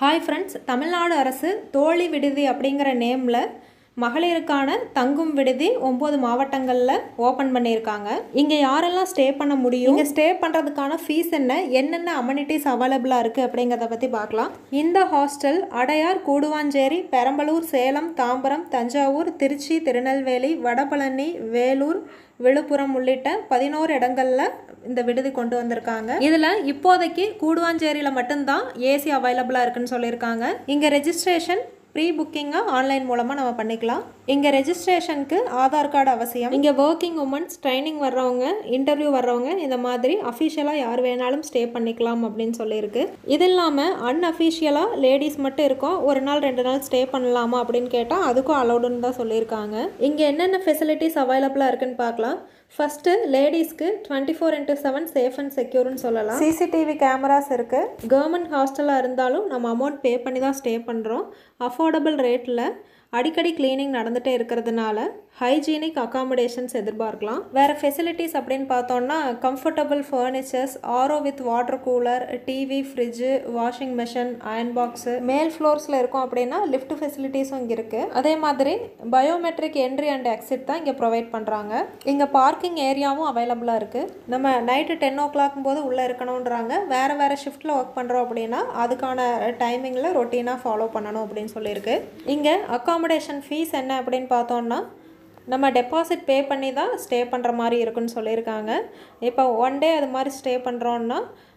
hi friends Tamil Nadu அரசு தோழி விடுதி அப்படிங்கிற நேமில் மகளிருக்கான தங்கும் விடுதி ஒம்பது மாவட்டங்களில் ஓப்பன் பண்ணியிருக்காங்க இங்கே யாரெல்லாம் ஸ்டே பண்ண முடியும் இங்கே ஸ்டே பண்ணுறதுக்கான ஃபீஸ் என்ன என்னென்ன அமெனிட்டிஸ் அவைலபிளாக இருக்குது அப்படிங்கிறத பற்றி பார்க்கலாம் இந்த ஹாஸ்டல் அடையார் கூடுவாஞ்சேரி பெரம்பலூர் சேலம் தாம்பரம் தஞ்சாவூர் திருச்சி திருநெல்வேலி வடபழனி வேலூர் விழுப்புரம் உள்ளிட்ட பதினோரு இடங்களில் இந்த விடுதி கொண்டு வந்திருக்காங்க இதில் இப்போதைக்கு கூடுவாஞ்சேரியில் மட்டும்தான் ஏசி அவைலபிளாக இருக்குன்னு சொல்லியிருக்காங்க இங்கே ரெஜிஸ்ட்ரேஷன் ப்ரீ புக்கிங்காக ஆன்லைன் மூலமாக நம்ம பண்ணிக்கலாம் இங்கே ரெஜிஸ்ட்ரேஷனுக்கு ஆதார் கார்டு அவசியம் இங்கே ஒர்க்கிங் உமன்ஸ் ட்ரைனிங் வர்றவங்க இன்டர்வியூ வர்றவங்க இந்த மாதிரி அஃபிஷியலாக யார் வேணாலும் ஸ்டே பண்ணிக்கலாம் அப்படின்னு சொல்லியிருக்கு இது இல்லாமல் அன்அஃபிஷியலாக லேடிஸ் மட்டும் இருக்கோம் ஒரு நாள் ரெண்டு நாள் ஸ்டே பண்ணலாமா அப்படின்னு கேட்டால் அதுக்கும் அலௌடுன்னு தான் சொல்லியிருக்காங்க இங்கே என்னென்ன ஃபெசிலிட்டிஸ் அவைலபிளாக இருக்குன்னு பார்க்கலாம் ஃபஸ்ட்டு லேடிஸ்க்கு twenty four into seven safe and செக்யூர்னு சொல்லலாம் சிசிடிவி கேமராஸ் இருக்குது கவர்மெண்ட் ஹாஸ்டலாக இருந்தாலும் நம்ம அமௌண்ட் பே பண்ணி தான் ஸ்டே பண்ணுறோம் அஃபோர்டபுள் ரேட்டில் அடிக்கடி க்ளீனிங் நடந்துகிட்டே இருக்கிறதுனால ஹைஜீனிக் அகாமடேஷன்ஸ் எதிர்பார்க்கலாம் வேறு ஃபெசிலிட்டிஸ் அப்படின்னு பார்த்தோம்னா comfortable furnitures RO with water cooler TV fridge washing machine iron box மேல் ஃப்ளோர்ஸில் இருக்கும் அப்படின்னா லிஃப்ட் ஃபெசிலிட்டிஸும் இங்கே இருக்குது அதே மாதிரி பயோமெட்ரிக் என்ட்ரி அண்ட் எக்ஸிட் தான் இங்கே ப்ரொவைட் பண்ணுறாங்க இங்கே பார்க்கிங் ஏரியாவும் அவைலபிளாக இருக்குது நம்ம நைட்டு டென் ஓ கிளாக் போது உள்ளே இருக்கணுன்றாங்க வேறு வேறு ஷிஃப்ட்டில் ஒர்க் பண்ணுறோம் அப்படின்னா அதுக்கான டைமிங்கில் ரொட்டீனாக ஃபாலோ பண்ணணும் அப்படின்னு சொல்லியிருக்கு இங்கே அக்காமடேஷன் ஃபீஸ் என்ன அப்படின்னு பார்த்தோம்னா நம்ம டெபாசிட் பே பண்ணி தான் ஸ்டே பண்ணுற மாதிரி இருக்குன்னு சொல்லியிருக்காங்க இப்போ ஒன் டே அது மாதிரி ஸ்டே பண்ணுறோன்னா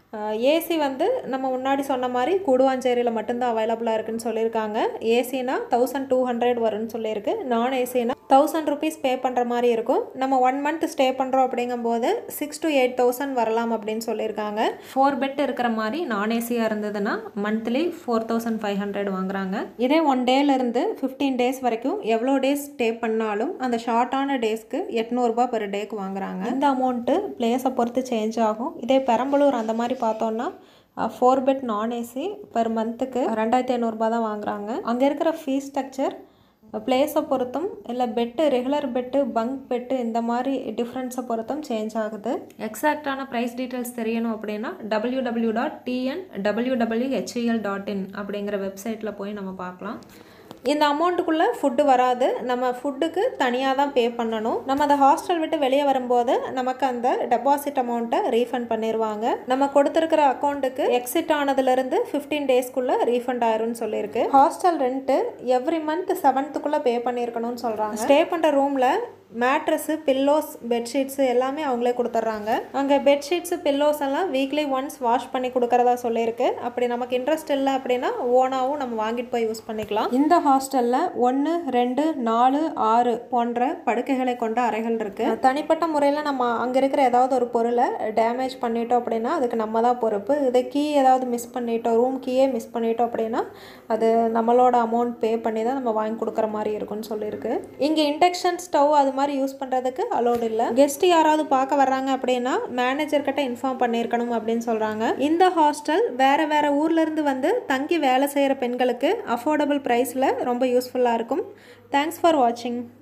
ஏசி வந்து நம்ம முன்னாடி சொன்ன மாதிரி கூடுவாஞ்சேரியில் மட்டும்தான் அவைலபிளாக இருக்குன்னு சொல்லியிருக்காங்க ஏசினா தௌசண்ட் டூ ஹண்ட்ரட் வரும்னு சொல்லியிருக்கு நான் ஏசினா தௌசண்ட் ருபீஸ் பே பண்ணுற மாதிரி இருக்கும் நம்ம ஒன் மந்த் ஸ்டே பண்ணுறோம் அப்படிங்கும்போது சிக்ஸ் டு எயிட் தௌசண்ட் வரலாம் அப்படின்னு சொல்லியிருக்காங்க ஃபோர் பெட் இருக்கிற மாதிரி நான் ஏசியாக இருந்ததுன்னா monthly four thousand five hundred வாங்குறாங்க இதே ஒன் டேலேருந்து ஃபிஃப்டீன் டேஸ் வரைக்கும் எவ்வளோ டேஸ் ஸ்டே பண்ணாலும் அந்த ஷார்ட்டான டேஸ்க்கு எட்நூறுபா பெர் டேக்கு வாங்குறாங்க இந்த அமௌண்ட்டு பிளேஸை பொறுத்து சேஞ்ச் ஆகும் இதே பெரம்பலூர் அந்த மாதிரி பார்த்தோன்னா four bed non AC per மந்த்துக்கு ரெண்டாயிரத்தி ஐநூறுரூபா தான் வாங்குறாங்க அங்கே இருக்கிற ஃபீஸ் ஸ்ட்ரக்சர் பிளேஸை பொறுத்தும் இல்லை bed regular bed bunk bed இந்த மாதிரி டிஃப்ரென்ஸை பொறுத்தும் சேஞ்ச் ஆகுது எக்ஸாக்டான ப்ரைஸ் டீட்டெயில்ஸ் தெரியணும் அப்படின்னா W W dot TN W W HEL dot in அப்படிங்கிற வெப்சைட்டில் போய் நம்ம பார்க்கலாம் இந்த அமௌண்ட்டுக்குள்ளே ஃபுட்டு வராது நம்ம ஃபுட்டுக்கு தனியாக தான் பே பண்ணணும் நம்ம அந்த ஹாஸ்டல் விட்டு வெளியே வரும்போது நமக்கு அந்த டெபாசிட் அமௌண்ட்டை ரீஃபண்ட் பண்ணிடுவாங்க நம்ம கொடுத்துருக்கிற அக்கௌண்ட்டுக்கு எக்ஸிட் ஆனதுலேருந்து ஃபிஃப்டீன் டேஸ்க்குள்ளே ரீஃபண்ட் ஆயிரும்னு சொல்லியிருக்கு ஹாஸ்டல் ரெண்ட்டு எவ்ரி மந்த் செவன்த்துக்குள்ளே பே பண்ணியிருக்கணும்னு சொல்கிறாங்க ஸ்டே பண்ணுற ரூமில் மேட்ரஸு பில்லோஸ் பெட்ஷீட்ஸு எல்லாமே அவங்களே கொடுத்துட்றாங்க அங்கே பெட்ஷீட்ஸு பில்லோஸ் எல்லாம் வீக்லி ஒன்ஸ் வாஷ் பண்ணி கொடுக்குறதா சொல்லியிருக்கு அப்படி நமக்கு இன்ட்ரெஸ்ட் இல்லை அப்படின்னா ஓனாகவும் நம்ம வாங்கிட்டு போய் யூஸ் பண்ணிக்கலாம் இந்த ஹாஸ்டலில் ஒன்று ரெண்டு நாலு ஆறு போன்ற படுக்கைகளை கொண்ட அறைகள் இருக்குது தனிப்பட்ட முறையில் நம்ம அங்கே இருக்கிற ஏதாவது ஒரு பொருளை டேமேஜ் பண்ணிட்டோம் அப்படின்னா அதுக்கு நம்ம தான் பொறுப்பு இதை கீ ஏதாவது மிஸ் பண்ணிட்டோம் ரூம் கீயே மிஸ் பண்ணிட்டோம் அப்படின்னா அது நம்மளோட அமௌண்ட் பே பண்ணி தான் நம்ம வாங்கி கொடுக்குற மாதிரி இருக்கும்னு சொல்லியிருக்கு இங்கே இண்டக்ஷன் ஸ்டவ் அது மாதிரி யூஸ் பண்ணுறதுக்கு அலோடு இல்லை கெஸ்ட் யாராவது பார்க்க வர்றாங்க அப்படின்னா மேனேஜர் கிட்ட இன்ஃபார்ம் பண்ணியிருக்கணும் அப்படின்னு சொல்கிறாங்க இந்த ஹாஸ்டல் வேறு வேறு ஊர்லேருந்து வந்து தங்கி வேலை செய்கிற பெண்களுக்கு அஃபோர்டபுள் ப்ரைஸில் ரொம்ப யூஸ்ஃபுல்லாக இருக்கும் தேங்க்ஸ் ஃபார் வாட்சிங்